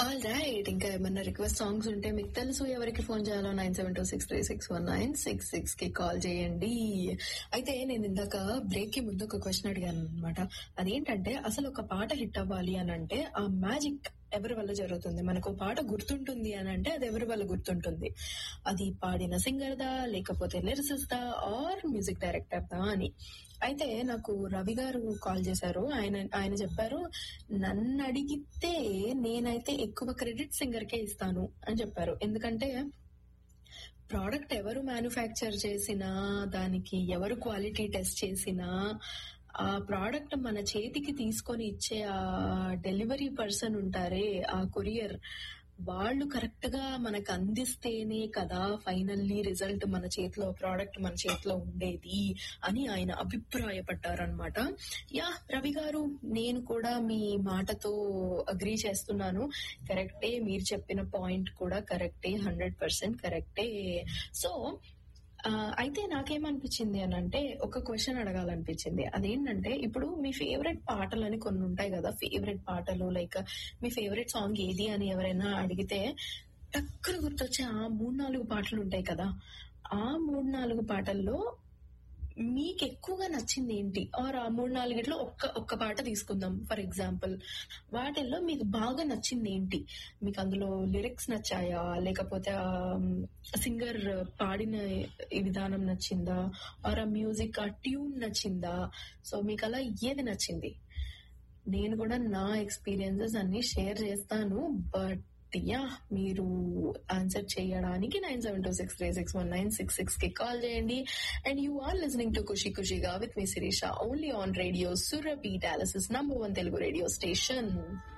all right ఇంకా ఏమన్నా request songs ఉంటే మీకు తెలుసు ఎవరికి ఫోన్ చేయాలో nine seven two six three six one nine six six కి కాల్ చేయండి అయితే నేను ఇందాక బ్రేక్ కి ముందు ఒక క్వశ్చన్ అడిగాను అనమాట అదేంటంటే అసలు ఒక పాట హిట్ అవ్వాలి అని అంటే ఆ మ్యాజిక్ ఎవరి వల్ల జరుగుతుంది మనకు ఒక పాట గుర్తుంటుంది అని అంటే అది ఎవరి వల్ల గుర్తుంటుంది అది పాడిన సింగర్ దా లేకపోతే లిరిసిస్ దా ఆర్ మ్యూజిక్ డైరెక్టర్ దా అని అయితే నాకు రవి గారు కాల్ చేశారు ఆయన ఆయన చెప్పారు నన్ను అడిగితే నేనైతే ఎక్కువ క్రెడిట్ సింగర్ కే ఇస్తాను అని చెప్పారు ఎందుకంటే ప్రోడక్ట్ ఎవరు మ్యానుఫ్యాక్చర్ చేసినా దానికి ఎవరు క్వాలిటీ టెస్ట్ చేసినా ఆ ప్రోడక్ట్ మన చేతికి తీసుకొని ఇచ్చే ఆ డెలివరీ పర్సన్ ఉంటారే ఆ కొరియర్ వాళ్ళు కరెక్ట్ గా మనకు అందిస్తేనే కదా ఫైనల్లీ రిజల్ట్ మన చేతిలో ప్రోడక్ట్ మన చేతిలో ఉండేది అని ఆయన అభిప్రాయపడ్డారనమాట యా రవి గారు నేను కూడా మీ మాటతో అగ్రీ చేస్తున్నాను కరెక్టే మీరు చెప్పిన పాయింట్ కూడా కరెక్టే హండ్రెడ్ పర్సెంట్ కరెక్టే సో ఆ, అయితే నాకేమనిపించింది అని అంటే ఒక క్వశ్చన్ అడగాలనిపించింది అదేంటంటే ఇప్పుడు మీ ఫేవరెట్ పాటలు అని కొన్ని ఉంటాయి కదా ఫేవరెట్ పాటలు లైక్ మీ ఫేవరెట్ సాంగ్ ఏది అని ఎవరైనా అడిగితే టక్కున గుర్తొచ్చే ఆ మూడు నాలుగు పాటలు ఉంటాయి కదా ఆ మూడు నాలుగు పాటల్లో మీకు ఎక్కువగా నచ్చింది ఏంటి ఆర్ ఆ మూడు నాలుగిట్లో ఒక్క ఒక్క పాట తీసుకుందాం ఫర్ ఎగ్జాంపుల్ వాటిల్లో మీకు బాగా నచ్చింది ఏంటి మీకు అందులో లిరిక్స్ నచ్చాయా లేకపోతే సింగర్ పాడిన ఈ విధానం నచ్చిందా ఆర్ ఆ మ్యూజిక్ ఆ ట్యూన్ నచ్చిందా సో మీకు అలా ఏది నచ్చింది నేను కూడా నా ఎక్స్పీరియన్సెస్ అన్ని షేర్ చేస్తాను బట్ యా మీరు ఆన్సర్ చేయడానికి nine seven two six three six one nine six six కి కాల్ చేయండి and you are listening to Khushi ఖుషిగా with me Sirisha only on radio Surabhi Dallas's number one Telugu radio station